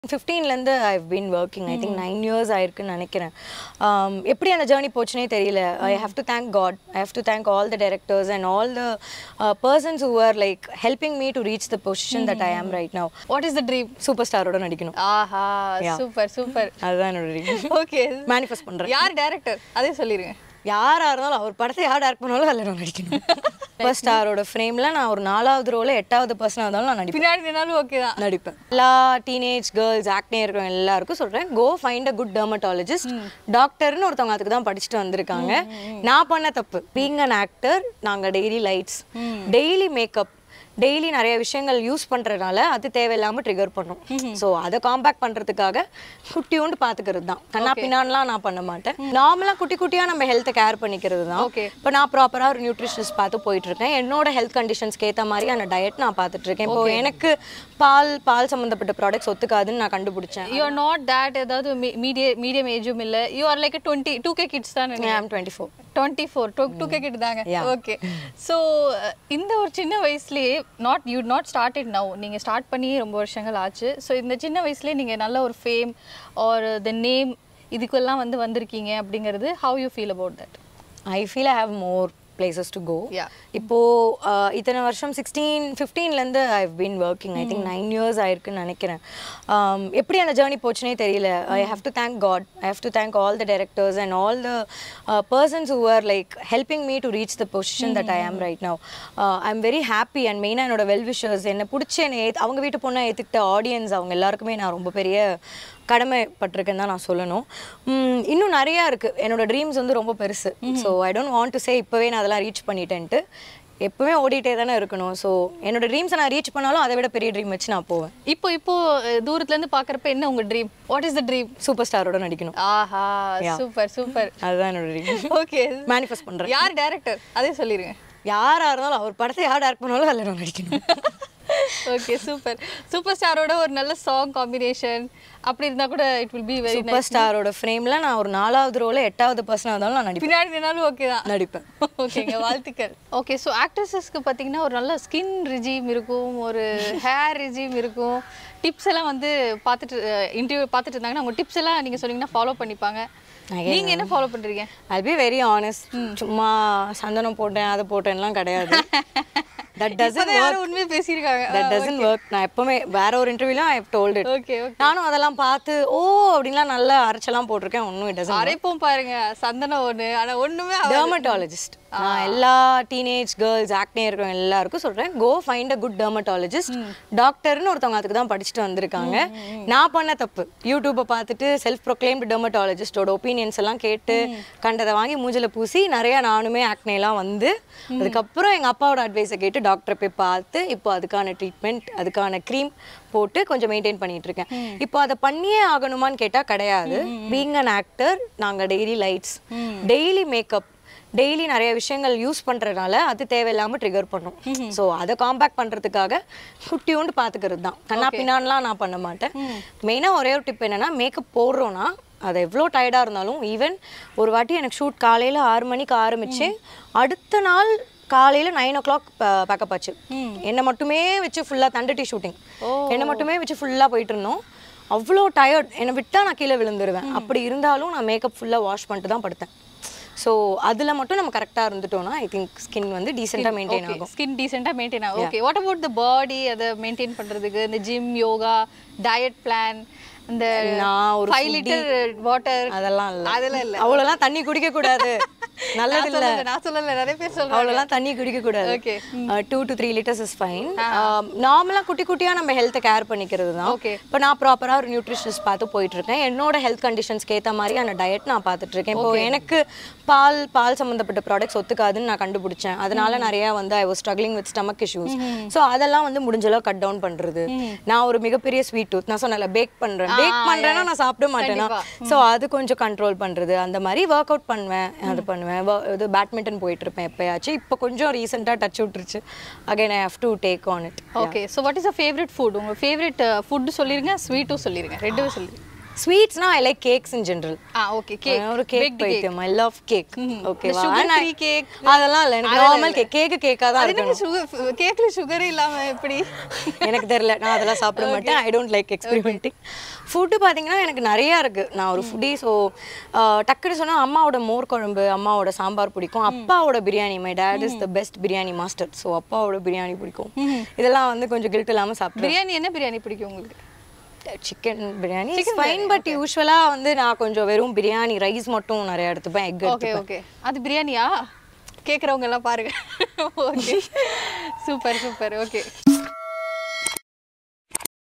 ஃபிஃப்டீன்லேருந்து I've been working I think nine years ஆயிருக்குன்னு நினைக்கிறேன் Um, எப்படி அந்த ஜேர்னி போச்சுனே தெரியல I have to thank God I have to thank all the directors and all the persons who are like helping me to reach the position that I am right now what is the dream super ஸ்டாரோட நடிக்கணும் ஆஹா Yeah. Super super அதுதான் என்னோட dream okay manifest பண்ணுறேன் யார் director அதே சொல்லிருங்க யாரா இருந்தாலும் அவர் படத்தை யார் டேரக்ட் பண்ணாலும் அதில் நான் நடிக்கணும் சூப்பர் ஸ்டாரோட ஃப்ரேமில் நான் ஒரு நாலாவது ரோல எட்டாவது பர்சனாக இருந்தாலும் நான் நடிப்பேன் பின்னாடி நின்னாலும் ஓகே தான் நடிப்பேன் எல்லா டீனேஜ் கேர்ள்ஸ் ஆக்னே இருக்கிறவங்க எல்லாருக்கும் சொல்றேன் go find a good dermatologist டாக்டர்னு ஒருத்தவங்க அதுக்கு தான் படிச்சுட்டு வந்திருக்காங்க நான் பண்ண தப்பு பீங் அன் ஆக்டர் நாங்க daily lights daily makeup daily நிறைய விஷயங்கள் யூஸ் பண்றதுனால அது தேவையில்லாம ட்ரிகர் பண்ணும் ஸோ அதை காம்பேக்ட் பண்றதுக்காக குட்டியோண்டு பாத்துக்கிறது தான் கண்ணா பின்னான்லாம் நான் பண்ண மாட்டேன் நார்மலா குட்டி குட்டியா நம்ம ஹெல்த்தை கேர் பண்ணிக்கிறது தான் Okay. இப்போ நான் ப்ராப்பரா ஒரு நியூட்ரிஷனிஸ்ட் பார்த்து போயிட்டு இருக்கேன் என்னோட ஹெல்த் கண்டிஷன்ஸ்க்கு ஏத்த மாதிரியான டயட் நான் பார்த்துட்டு இருக்கேன் இப்போ எனக்கு பால் பால் சம்மந்தப்பட்ட ப்ராடக்ட்ஸ் ஒத்துக்காதுன்னு நான் கண்டுபிடிச்சேன் யூ ஆர் நாட் தேட் ஏதாவது மீடியம் மீடியம் ஏஜும் இல்ல you are like twenty two K kids தான் I'm twenty four twenty four two two K kid தாங்க Yeah. ஓகே ஸோ இந்த ஒரு சின்ன வயசுலயே not you not started now நீங்க ஸ்டார்ட் பண்ணி ரொம்ப வருஷங்கள் ஆச்சு ஸோ இந்த சின்ன வயசுலயே நீங்க நல்ல ஒரு ஃபேம் ஆர் த நேம் இதுக்கெல்லாம் வந்து வந்திருக்கீங்க அப்படிங்கிறது how you feel about that I feel I have more places to go Yeah. இப்போ அஹ், இத்தனை வருஷம் சிக்ஸ்டீன் ஃபிஃப்டீன்லேருந்து I've been working I think nine years ஆயிருக்குன்னு நினைக்கிறேன் Um, எப்படி அந்த ஜேர்னி போச்சுனே தெரியல I have to thank God I have to thank all the directors and all the persons who are like helping me to reach the position that I am right now I am very happy and மெயினாக என்னோட well wishers என்னை பிடிச்ச என்னை ஏத்- அவங்க வீட்டு பொண்ணை ஏற்றுக்கிட்ட audience அவங்க எல்லாருக்குமே நான் ரொம்ப பெரிய கடமைப்பட்டிருக்கேன்னு தான் நான் சொல்லணும் உம், இன்னும் நிறையா இருக்குது என்னோட ட்ரீம்ஸ் வந்து ரொம்ப பெருசு so I don't want to say இப்போவே நான் அதெல்லாம் ரீச் பண்ணிட்டேன்ட்டு எப்பவுமே ஓடிட்டே தானே இருக்கணும் ஸோ என்னோட ட்ரீம்ஸை நான் ரீச் பண்ணாலும் அதை விட பெரிய ட்ரீம் வச்சு நான் போவேன் இப்போ இப்போ அஹ், தூரத்துல இருந்து பாக்குறப்ப என்ன உங்க dream what is the dream super ஸ்டாரோட நடிக்கணும் ஆஹா சூப்பர் சூப்பர் அதுதான் என்னோட ட்ரீம் ஓகே மேனிஃபெஸ்ட் பண்ணுறேன் யார் டைரக்டர் அதே சொல்லிருங்க யாரா இருந்தாலும் அவர் படத்தை யார் டேரக்ட் பண்ணாலும் அதில் நான் நடிக்கணும் ஓகே சூப்பர் சூப்பர் ஸ்டாரோட ஒரு நல்ல சாங் காம்பினேஷன் அப்படி இருந்தா கூட it will be very super ஸ்டாரோட ஃப்ரேமில் நான் ஒரு நாலாவது ரோல எட்டாவது பர்சனாக இருந்தாலும் நான் நடிப்பேன் பின்னாடி நின்னாலும் ஓகே தான் நடிப்பேன் ஓகேங்க வாழ்த்துக்கள் ஓகே ஸோ ஆக்ட்ரஸஸ்க்கு பார்த்தீங்கன்னா ஒரு நல்ல ஸ்கின் ரிஜிம் இருக்கும் ஒரு ஹேர் ரிஜிம் இருக்கும் டிப்ஸ் எல்லாம் வந்து பார்த்துட்டு இன்டர்வியூ பார்த்துட்டு இருந்தாங்கன்னா அவங்க டிப்ஸ் எல்லாம் நீங்கள் சொன்னீங்கன்னா ஃபாலோ பண்ணிப்பாங்க நீங்க என்ன ஃபாலோ பண்றீங்க I'll be வெரி honest சும்மா சந்தனம் போட்டேன் அதை போட்டேன்லாம் கிடையாது தட் டசன் இப்பதான் யாரும் உண்மையை பேசியிருக்காங்க தட் டசன் ஒர்க் நான் எப்பவுமே வேற ஒரு இன்டர்வியூல I told it okay okay நானும் அதெல்லாம் பார்த்து ஓ அப்படின்லாம் நல்லா அரைச்செல்லாம் போட்டிருக்கேன் ஒன்றும் இட் டசன் அரைப்போம் பாருங்க சந்தனம் ஒண்ணு ஆனா ஒண்ணுமே அவ- டெர்மட்டாலஜிஸ்ட் நான் எல்லா டீனேஜ் கேர்ள்ஸ் ஆக்னே இருக்கிறவங்க எல்லாருக்கும் சொல்றேன் go find a good dermatologist டாக்டர்னு ஒருத்தவங்க அதுக்கு தான் படிச்சுட்டு வந்திருக்காங்க நான் பண்ண தப்பு யூடியூப்பை பார்த்துட்டு செல்ஃப் ப்ரொக்ளைம்டு டெர்மட்டாலஜிஸ்டோட ஒப்பீனியன்ஸ் எல்லாம் கேட்டு கண்டதை வாங்கி மூஞ்சில பூசி நிறைய நானுமே ஆக்னேலாம் வந்து அதுக்கப்புறம் எங்க அப்பாவோட அட்வைஸை கேட்டு டாக்டரை போய் பார்த்து இப்போ அதுக்கான ட்ரீட்மெண்ட் அதுக்கான க்ரீம் போட்டு கொஞ்சம் மெயின்டைன் பண்ணிட்டு இருக்கேன் இப்போ அதை பண்ணியே ஆகணுமான்னு கேட்டா கிடையாது பீங் அன் ஆக்டர் நாங்க daily lights daily makeup daily நிறைய விஷயங்கள் யூஸ் பண்றதுனால அது தேவையில்லாம ட்ரிகர் பண்ணும் ஸோ அதை காம்பேக்ட் பண்றதுக்காக குட்டியோண்டு பாத்துக்கிறது தான் கண்ணா பின்னான்லாம் நான் பண்ண மாட்டேன் மெயினாக ஒரே ஒரு டிப் என்னன்னா மேக்கப் போடுறோன்னா அது எவ்வளோ டயர்டாக இருந்தாலும் ஈவன் ஒரு வாட்டி எனக்கு ஷூட் காலையில் ஆறு மணிக்கு ஆரம்பிச்சு அடுத்த நாள் காலையில் நைன் ஓ கிளாக் பேக்கப் ஆச்சு என்னை மட்டுமே வச்சு ஃபுல்லாக தண்டட்டி ஷூட்டிங் என்னை மட்டுமே வச்சு ஃபுல்லாக போயிட்டு இருந்தோம் அவ்வளோ டயர்ட் என்னை விட்டால் நான் கீழே விழுந்துருவேன் அப்படி இருந்தாலும் நான் மேக்கப் ஃபுல்லாக வாஷ் பண்ணிட்டு தான் படுத்தேன் ஸோ அதில் மட்டும் நம்ம கரெக்டாக இருந்துட்டோம்னா ஐ திங்க் ஸ்கின் வந்து டீசெண்டாக மெயின்டைன் ஆகும் ஸ்கின் டீசெண்டாக மெயின்டைன் ஆகும் okay what about the body அதை மெயின்டைன் பண்றதுக்கு இந்த ஜிம் யோகா டயட் பிளான் இந்த நான் ஒரு ஃபைவ் லிட்டர் வாட்டர் அதெல்லாம் இல்லை அதெல்லாம் இல்ல அவ்வளோலாம் தண்ணி குடிக்க கூடாது நல்லது நான் சொல்லல நான் சொல்லல நிறைய பேர் சொல்றாங்க அவ்வளோலாம் தண்ணி குடிக்க கூடாது Okay. Two to three litres is fine நார்மலாக குட்டி குட்டியாக நம்ம ஹெல்த்தை கேர் பண்ணிக்கிறது தான் Okay. இப்போ நான் ப்ராப்பராக ஒரு நியூட்ரிஷனிஸ்ட் பார்த்து போயிட்டு இருக்கேன் என்னோட ஹெல்த் கண்டிஷன்ஸ்க்கு ஏற்ற மாதிரியான டயட் நான் பார்த்துட்டு இருக்கேன் இப்போ எனக்கு பால் பால் சம்மந்தப்பட்ட ப்ராடக்ட்ஸ் ஒத்துக்காதுன்னு நான் கண்டுபிடிச்சேன் அதனால நிறைய வந்து I was struggling with stomach issues so அதெல்லாம் வந்து முடிஞ்ச அளவு கட் டவுன் பண்றது நான் ஒரு மிகப்பெரிய ஸ்வீட் டூத் நான் சொன்னல பேக் பண்றேன் பேக் பண்றேன்னா நான் சாப்பிட மாட்டேனா ஸோ அது கொஞ்சம் கண்ட்ரோல் பண்றது அந்த மாதிரி ஒர்க் அவுட் பண்ணுவேன் அது பண்ணுவேன் wo- இது பேட்மிண்டன் போயிட்டு இருப்பேன் எப்பயாச்சும் இப்போ கொஞ்சம் ரீசெண்டாக டச் விட்டுருச்சு again I have to take on it okay so what is a favourite food உங்க ஃபேவரட் ஃபுட் சொல்லிருங்க ஸ்வீட்டும் சொல்லிருங்க ரெண்டுமே சொல்லிருங்க ஸ்வீட்ஸ்னா I like cakes in general ah okay cake ஒரு கேக் பைத்தியம் ஐ லவ் கேக் ஓகேவா sugar free cake. அதெல்லாம் இல்ல எனக்கு நார்மல் கேக் கேக்கு கேக்கா தான் அது இருக்கணும் என்னங்க சுகர் கேக்ல சுகர் இல்லாம எப்படி எனக்கு தெரியல நான் அதெல்லாம் சாப்பிட மாட்டேன் I don't like experimenting food பார்த்தீங்கன்னா எனக்கு நிறையா இருக்குது நான் ஒரு ஃபுட்டி ஸோ டக்குன்னு சொன்னால் அம்மாவோட மோர் குழம்பு அம்மாவோட சாம்பார் பிடிக்கும் அப்பாவோட biryani my dad is the best biryani master so அப்பாவோட பிரியாணி பிடிக்கும் இதெல்லாம் வந்து கொஞ்சம் கில்ட் இல்லாமல் சாப்பிடுவேன் பிரியாணி என்ன பிரியாணி பிடிக்கும் உங்களுக்கு chicken biryani is fine but யூஸ்வலாக வந்து நான் கொஞ்சம் வெறும் பிரியாணி ரைஸ் மட்டும் நிறைய எடுத்துப்பேன் எக் ஓகே ஓகே அது பிரியாணியா கேக்குறவங்க எல்லாம் பாருங்க ஓகே சூப்பர் சூப்பர் ஓகே